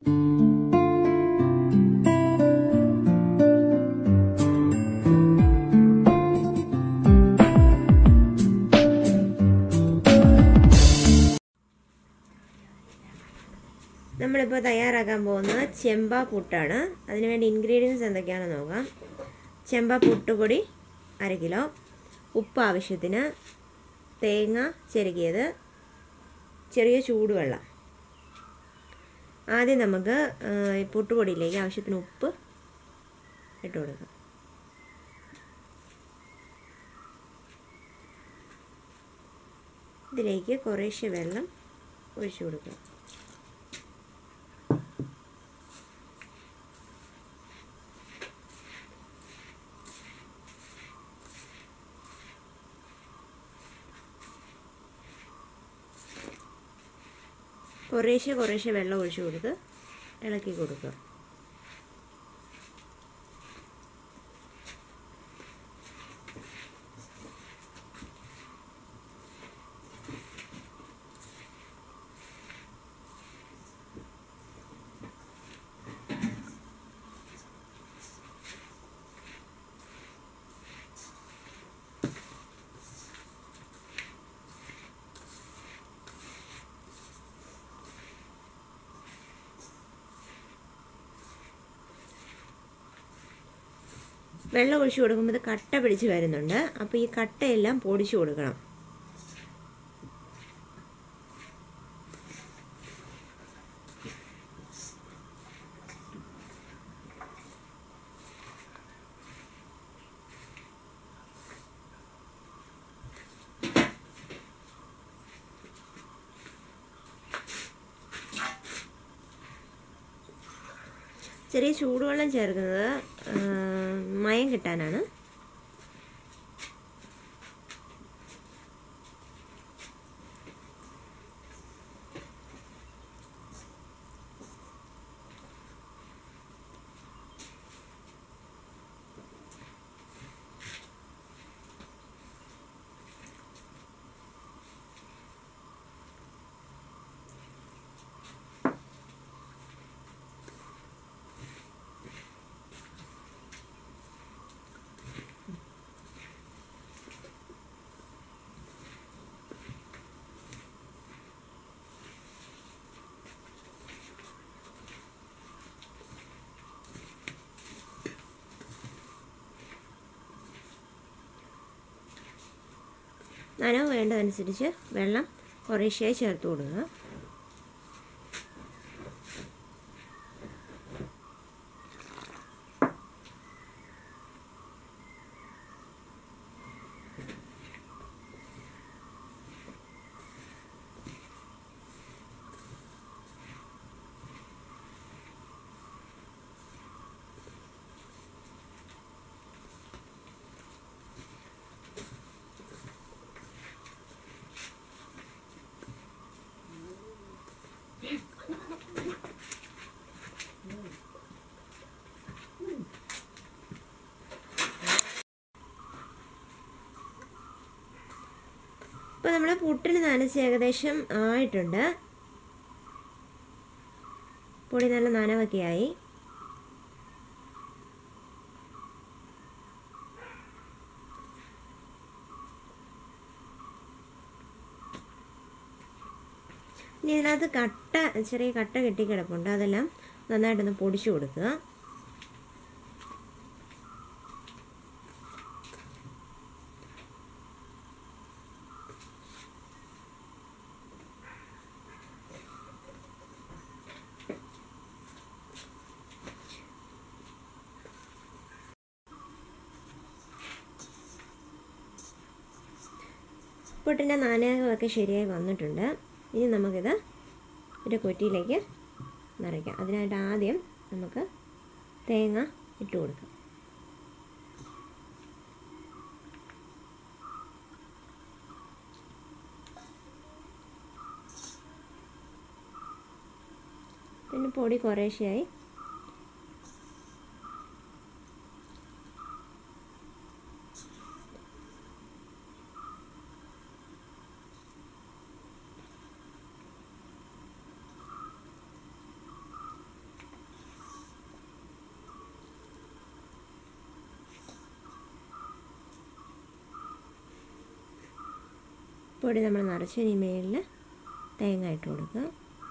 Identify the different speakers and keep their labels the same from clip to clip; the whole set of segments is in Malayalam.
Speaker 1: നമ്മളിപ്പോൾ തയ്യാറാക്കാൻ പോകുന്ന ചെമ്പ പുട്ടാണ് അതിനുവേണ്ടി ഇൻഗ്രീഡിയൻസ് എന്തൊക്കെയാണെന്ന് നോക്കാം ചെമ്പ പുട്ടുപൊടി അര കിലോ ഉപ്പ് ആവശ്യത്തിന് തേങ്ങ ചെരുകിയത് ചെറിയ ചൂടുവെള്ളം ആദ്യം നമുക്ക് ഈ പുട്ടുപൊടിയിലേക്ക് ആവശ്യത്തിന് ഉപ്പ് ഇട്ട് കൊടുക്കാം ഇതിലേക്ക് കുറേശ്ശെ വെള്ളം ഒഴിച്ചു കൊടുക്കുക കുറേശ്ശെ കുറേശ്ശെ വെള്ളം ഒഴിച്ചു കൊടുത്ത് ഇളക്കി കൊടുക്കുക വെള്ളം ഒഴിച്ചു കൊടുക്കുമ്പോൾ ഇത് കട്ട പിടിച്ച് വരുന്നുണ്ട് അപ്പോൾ ഈ കട്ടയെല്ലാം പൊടിച്ചു കൊടുക്കണം ചെറിയ ചൂടുവെള്ളം ചേർക്കുന്നത് മയം കിട്ടാനാണ് നനവ് വേണ്ടതനുസരിച്ച് വെള്ളം കുറേശ്ശേ ചേർത്ത് കൊടുക്കുക ഇപ്പോൾ നമ്മൾ പുട്ടിന് നനച്ച് ഏകദേശം ആയിട്ടുണ്ട് പൊടി നല്ല നനവൊക്കെ ആയി ഇനി ഇതിനകത്ത് കട്ട ചെറിയ കട്ട കെട്ടിക്കിടപ്പുണ്ട് അതെല്ലാം നന്നായിട്ടൊന്ന് പൊടിച്ചു കൊടുക്കുക പുട്ടിൻ്റെ നാനകമൊക്കെ ശരിയായി വന്നിട്ടുണ്ട് ഇനി നമുക്കിത് ഒരു കുറ്റിയിലേക്ക് നിറയ്ക്കാം അതിനായിട്ട് ആദ്യം നമുക്ക് തേങ്ങ ഇട്ട് കൊടുക്കാം പിന്നെ പൊടി കുറേശ്ശെയായി പൊടി നമ്മൾ നിറച്ച് ഇനി മേളിൽ തേങ്ങ ഇട്ട് കൊടുക്കുക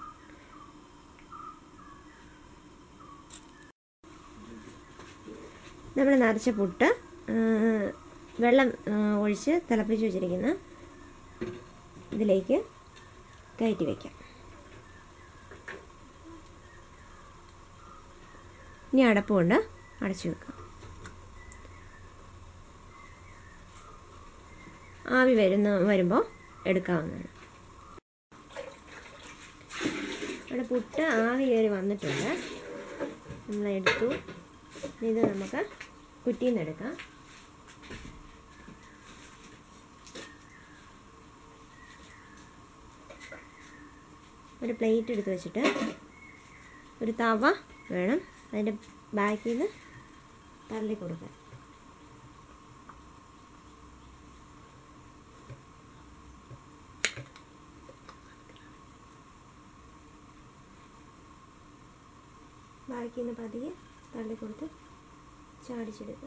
Speaker 1: നമ്മൾ നിറച്ച പുട്ട് ആ, വെള്ളം ആ, ഒഴിച്ച് തിളപ്പിച്ച് വെച്ചിരിക്കുന്ന ഇതിലേക്ക് കയറ്റി വയ്ക്കാം ഇനി അടപ്പ് കൊണ്ട് അടച്ചു വെക്കാം ആവി വരുന്ന വരുമ്പോൾ എടുക്കാവുന്നതാണ് ഇവിടെ പുട്ട് ആവി കയറി വന്നിട്ടുണ്ട് നമ്മൾ എടുത്തു ഇനി ഇത് നമുക്ക് കുറ്റിയിൽ നിന്ന് എടുക്കാം ഒരു പ്ലേറ്റ് എടുത്ത് വെച്ചിട്ട് ഒരു തവ വേണം അതിൻ്റെ ബാക്കിൽ നിന്ന് തള്ളി കൊടുക്കാൻ ബാക്കിൽ നിന്ന് പതിയെ തള്ളി കൊടുത്ത് ചാടിച്ചെടുക്കുക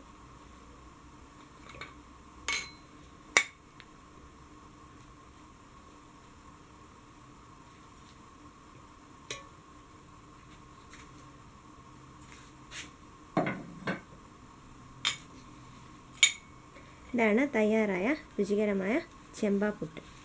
Speaker 1: ഇതാണ് തയ്യാറായ രുചികരമായ ചെമ്പാപ്പുട്ട്